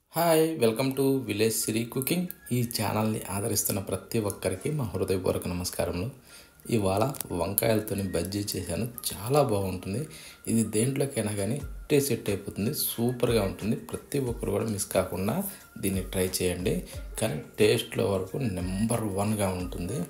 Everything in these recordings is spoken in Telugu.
hi welcome to village Siri cooking ఈ ఛానల్ని ఆదరిస్తున్న ప్రతి ఒక్కరికి మా హృదయపూర్వక నమస్కారములు ఇవాళ వంకాయలతోని బజ్జీ చేశాను చాలా బాగుంటుంది ఇది దేంట్లోకైనా కానీ టేస్ట్ సెట్ అయిపోతుంది సూపర్గా ఉంటుంది ప్రతి ఒక్కరు కూడా మిస్ కాకుండా దీన్ని ట్రై చేయండి కానీ టేస్ట్లో వరకు నెంబర్ వన్గా ఉంటుంది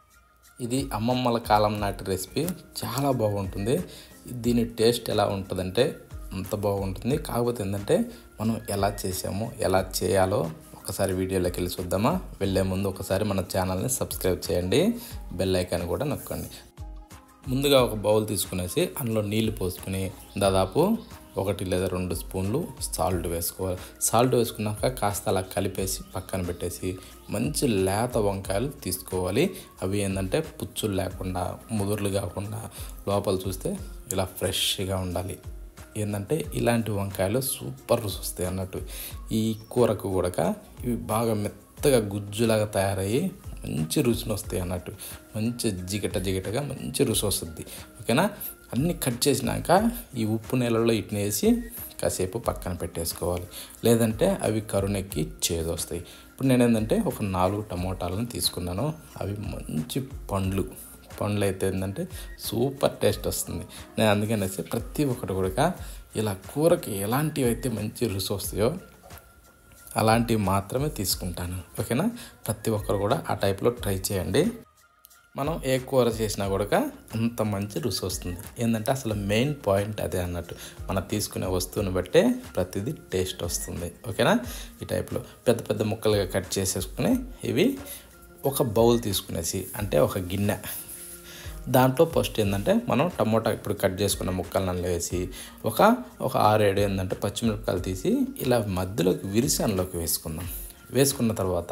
ఇది అమ్మమ్మల కాలం నాటి రెసిపీ చాలా బాగుంటుంది దీని టేస్ట్ ఎలా ఉంటుందంటే అంత బాగుంటుంది కాకపోతే ఏంటంటే మనం ఎలా చేసామో ఎలా చేయాలో ఒకసారి వీడియోలోకి వెళ్ళి చూద్దామా వెళ్ళే ముందు ఒకసారి మన ఛానల్ని సబ్స్క్రైబ్ చేయండి బెల్ ఐకాన్ కూడా నొక్కండి ముందుగా ఒక బౌల్ తీసుకునేసి అందులో నీళ్లు పోసుకుని దాదాపు ఒకటి లేదా రెండు స్పూన్లు సాల్ట్ వేసుకోవాలి సాల్ట్ వేసుకున్నాక కాస్త అలా కలిపేసి పక్కన పెట్టేసి మంచి లేత వంకాయలు తీసుకోవాలి అవి ఏంటంటే పుచ్చులు లేకుండా ముదుర్లు కాకుండా లోపల చూస్తే ఇలా ఫ్రెష్గా ఉండాలి ఏంటంటే ఇలాంటి వంకాయలు సూపర్ రుచి వస్తాయి అన్నట్టు ఈ కూరకు కూడా ఇవి బాగా మెత్తగా గుజ్జులాగా తయారయ్యి మంచి రుచిని వస్తాయి అన్నట్టు మంచి జిగట జిగటగా మంచి రుచి వస్తుంది ఓకేనా అన్నీ కట్ చేసినాక ఈ ఉప్పు నీళ్ళలో ఇట్ని వేసి కాసేపు పక్కన పెట్టేసుకోవాలి లేదంటే అవి కరుణెక్కి చేదు వస్తాయి ఇప్పుడు నేను ఏంటంటే ఒక నాలుగు టమోటాలను తీసుకున్నాను అవి మంచి పండ్లు పండ్లు అయితే ఏంటంటే సూపర్ టేస్ట్ వస్తుంది నేను అందుకనేసి ప్రతి ఒక్కటి కూడా ఇలా కూరకి ఎలాంటివి అయితే మంచి రుచి వస్తాయో అలాంటివి మాత్రమే తీసుకుంటాను ఓకేనా ప్రతి ఒక్కరు కూడా ఆ టైప్లో ట్రై చేయండి మనం ఏ కూర చేసినా కూడా అంత మంచి రుచి వస్తుంది ఏంటంటే అసలు మెయిన్ పాయింట్ అదే అన్నట్టు మనం తీసుకునే వస్తువుని బట్టే ప్రతిదీ టేస్ట్ వస్తుంది ఓకేనా ఈ టైప్లో పెద్ద పెద్ద ముక్కలుగా కట్ చేసేసుకుని ఇవి ఒక బౌల్ తీసుకునేసి అంటే ఒక గిన్నె దాంట్లో ఫస్ట్ ఏంటంటే మనం టమోటా ఇప్పుడు కట్ చేసుకున్న ముక్కలను వేసి ఒక ఒక ఆరేడు ఏంటంటే పచ్చిమిరపకాయలు తీసి ఇలా మధ్యలోకి విరిసి అందులోకి వేసుకుందాం వేసుకున్న తర్వాత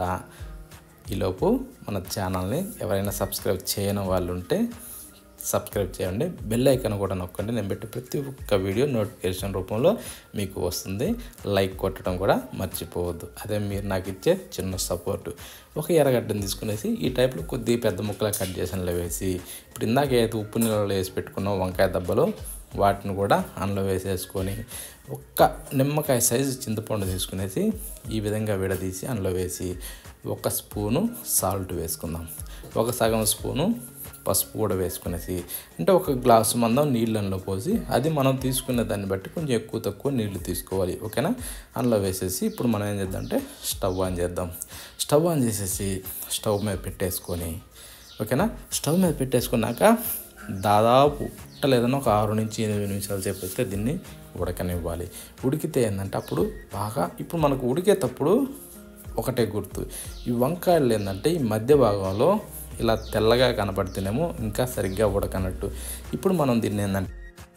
ఈలోపు మన ఛానల్ని ఎవరైనా సబ్స్క్రైబ్ చేయని వాళ్ళు ఉంటే సబ్స్క్రైబ్ చేయండి బెల్ ఐకాన్ కూడా నొక్కండి నేను పెట్టే ప్రతి ఒక్క వీడియో నోటిఫికేషన్ రూపంలో మీకు వస్తుంది లైక్ కొట్టడం కూడా మర్చిపోవద్దు అదే మీరు నాకు ఇచ్చే చిన్న సపోర్టు ఒక ఎర్రగడ్డను తీసుకునేసి ఈ టైప్లో కొద్దిగా పెద్ద ముక్కలా కట్ చేసినలో వేసి ఇప్పుడు ఇందాక ఏదైతే ఉప్పు నీళ్ళలో వేసి పెట్టుకున్నాం వంకాయ దెబ్బలు వాటిని కూడా అందులో వేసేసుకొని ఒక్క నిమ్మకాయ సైజు చింతపండు తీసుకునేసి ఈ విధంగా విడదీసి అందులో వేసి ఒక స్పూను సాల్ట్ వేసుకుందాం ఒక సగం స్పూను పసుపు కూడా వేసుకునేసి అంటే ఒక గ్లాసు మందం నీళ్ళల్లో పోసి అది మనం తీసుకునే దాన్ని బట్టి కొంచెం ఎక్కువ తక్కువ నీళ్లు తీసుకోవాలి ఓకేనా అందులో వేసేసి ఇప్పుడు మనం ఏం చేద్దాం స్టవ్ ఆన్ చేద్దాం స్టవ్ ఆన్ చేసేసి స్టవ్ మీద పెట్టేసుకొని ఓకేనా స్టవ్ మీద పెట్టేసుకున్నాక దాదాపు లేదన్నా ఒక ఆరు నుంచి ఎనిమిది నిమిషాలు సేపు అయితే దీన్ని ఉడకనివ్వాలి ఉడికితే ఏంటంటే అప్పుడు బాగా ఇప్పుడు మనకు ఉడికేటప్పుడు ఒకటే గుర్తు ఈ వంకాయలు ఏంటంటే ఈ మధ్య భాగంలో ఇలా తెల్లగా కనపడితేనేమో ఇంకా సరిగ్గా ఉడకనట్టు ఇప్పుడు మనం దీన్ని ఏంటంటే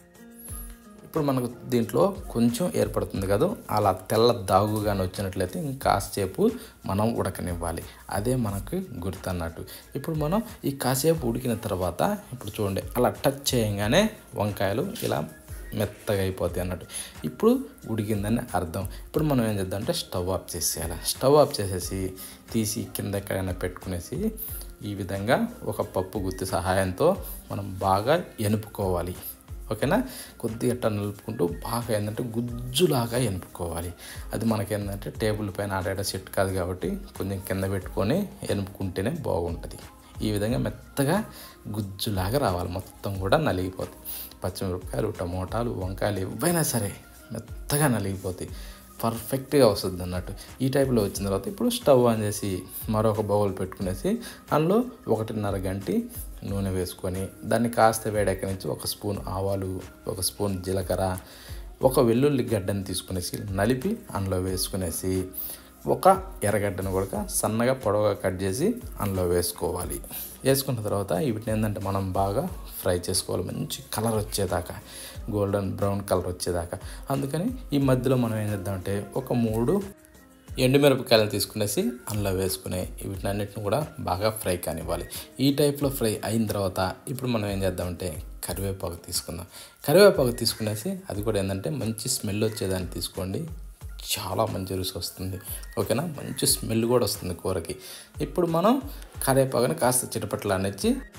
ఇప్పుడు మనకు దీంట్లో కొంచెం ఏర్పడుతుంది కదా అలా తెల్ల దాగుగానే వచ్చినట్లయితే ఇంకాసేపు మనం ఉడకనివ్వాలి అదే మనకు గుర్తు అన్నట్టు ఇప్పుడు మనం ఈ కాసేపు ఉడికిన తర్వాత ఇప్పుడు చూడండి అలా టచ్ చేయగానే వంకాయలు ఇలా మెత్తగా అయిపోతాయి అన్నట్టు ఇప్పుడు ఉడికిందని అర్థం ఇప్పుడు మనం ఏం చేద్దాం అంటే స్టవ్ ఆఫ్ చేసేయాలి స్టవ్ ఆఫ్ చేసేసి తీసి కింద ఎక్కడైనా పెట్టుకునేసి ఈ విధంగా ఒక పప్పు గుత్తి సహాయంతో మనం బాగా ఎనుపుకోవాలి ఓకేనా కొద్దిగా అట్ట నలుపుకుంటూ బాగా ఏంటంటే గుజ్జులాగా ఎనుపుకోవాలి అది మనకేంటంటే టేబుల్ పైన ఆడాడ సెట్ కాదు కాబట్టి కొంచెం కింద పెట్టుకొని ఎనుపుకుంటేనే బాగుంటుంది ఈ విధంగా మెత్తగా గుజ్జులాగా రావాలి మొత్తం కూడా నలిగిపోతాయి పచ్చిమిరపకాయలు టమోటాలు వంకాయలు ఏవైనా సరే మెత్తగా నలిగిపోతాయి పర్ఫెక్ట్గా వస్తుంది అన్నట్టు ఈ టైప్లో వచ్చిన తర్వాత ఇప్పుడు స్టవ్ ఆన్ చేసి మరొక బౌల్ పెట్టుకునేసి అందులో ఒకటిన్నర గంటి నూనె వేసుకొని దాన్ని కాస్త వేడెక్కనిచ్చి ఒక స్పూన్ ఆవాలు ఒక స్పూన్ జీలకర్ర ఒక వెల్లుల్లి గడ్డని తీసుకునేసి నలిపి అందులో వేసుకునేసి ఒక ఎర్రగడ్డను కూడా సన్నగా పొడవుగా కట్ చేసి అందులో వేసుకోవాలి వేసుకున్న తర్వాత వీటిని ఏంటంటే మనం బాగా ఫ్రై చేసుకోవాలి మంచి కలర్ వచ్చేదాకా గోల్డెన్ బ్రౌన్ కలర్ వచ్చేదాకా అందుకని ఈ మధ్యలో మనం ఏం చేద్దామంటే ఒక మూడు ఎండుమిరపకాయలు తీసుకునేసి అందులో వేసుకుని వీటిని అన్నిటిని కూడా బాగా ఫ్రై కానివ్వాలి ఈ టైప్లో ఫ్రై అయిన తర్వాత ఇప్పుడు మనం ఏం చేద్దామంటే కరివేపాకు తీసుకుందాం కరివేపాకు తీసుకునేసి అది కూడా ఏంటంటే మంచి స్మెల్ వచ్చేదాన్ని తీసుకోండి చాలా మంచి రుచి వస్తుంది ఓకేనా మంచి స్మెల్ కూడా వస్తుంది కూరకి ఇప్పుడు మనం కరివేపాకుని కాస్త చిటపట్లు అనేసి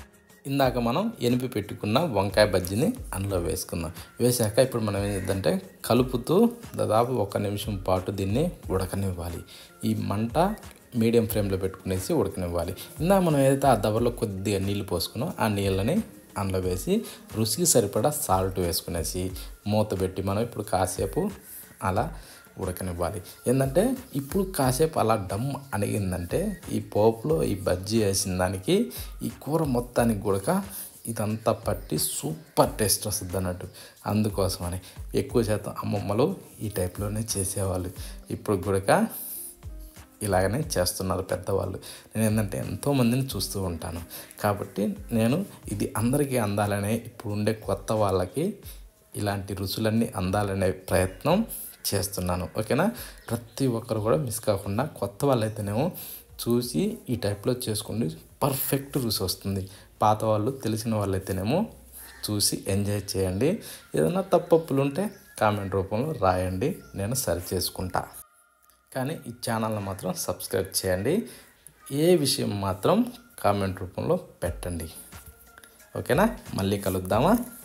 ఇందాక మనం ఎనిపి పెట్టుకున్న వంకాయ బజ్జీని అందులో వేసుకుందాం వేసాక ఇప్పుడు మనం ఏం చేద్దంటే కలుపుతూ దాదాపు ఒక నిమిషం పాటు దీన్ని ఉడకనివ్వాలి ఈ మంట మీడియం ఫ్లేమ్లో పెట్టుకునేసి ఉడకనివ్వాలి ఇందాక మనం ఏదైతే ఆ దవర్లో కొద్దిగా నీళ్ళు పోసుకున్నాం ఆ నీళ్ళని అందులో వేసి రుచికి సరిపడా సాల్ట్ వేసుకునేసి మూత పెట్టి మనం ఇప్పుడు కాసేపు అలా ఉడకనివ్వాలి ఏంటంటే ఇప్పుడు కాసేపు అలా డమ్ అణిగిందంటే ఈ పోపులో ఈ బజ్జీ వేసిన దానికి ఈ కూర మొత్తానికి కూడా ఇదంతా పట్టి సూపర్ టేస్ట్ వస్తుంది అన్నట్టు అందుకోసమని ఎక్కువ శాతం అమ్మమ్మలు ఈ టైప్లోనే చేసేవాళ్ళు ఇప్పుడు కూడా ఇలాగనే చేస్తున్నారు పెద్దవాళ్ళు నేను ఏంటంటే ఎంతోమందిని చూస్తూ ఉంటాను కాబట్టి నేను ఇది అందరికీ అందాలనే ఇప్పుడు ఉండే కొత్త వాళ్ళకి ఇలాంటి రుచులన్నీ అందాలనే ప్రయత్నం చేస్తున్నాను ఓకేనా ప్రతి ఒక్కరు కూడా మిస్ కాకుండా కొత్త వాళ్ళైతేనేమో చూసి ఈ టైప్లో చేసుకోండి పర్ఫెక్ట్ రుచి వస్తుంది పాత వాళ్ళు తెలిసిన వాళ్ళైతేనేమో చూసి ఎంజాయ్ చేయండి ఏదైనా తప్పప్పులు ఉంటే కామెంట్ రూపంలో రాయండి నేను సరి చేసుకుంటా కానీ ఈ ఛానల్ని మాత్రం సబ్స్క్రైబ్ చేయండి ఏ విషయం మాత్రం కామెంట్ రూపంలో పెట్టండి ఓకేనా మళ్ళీ కలుద్దామా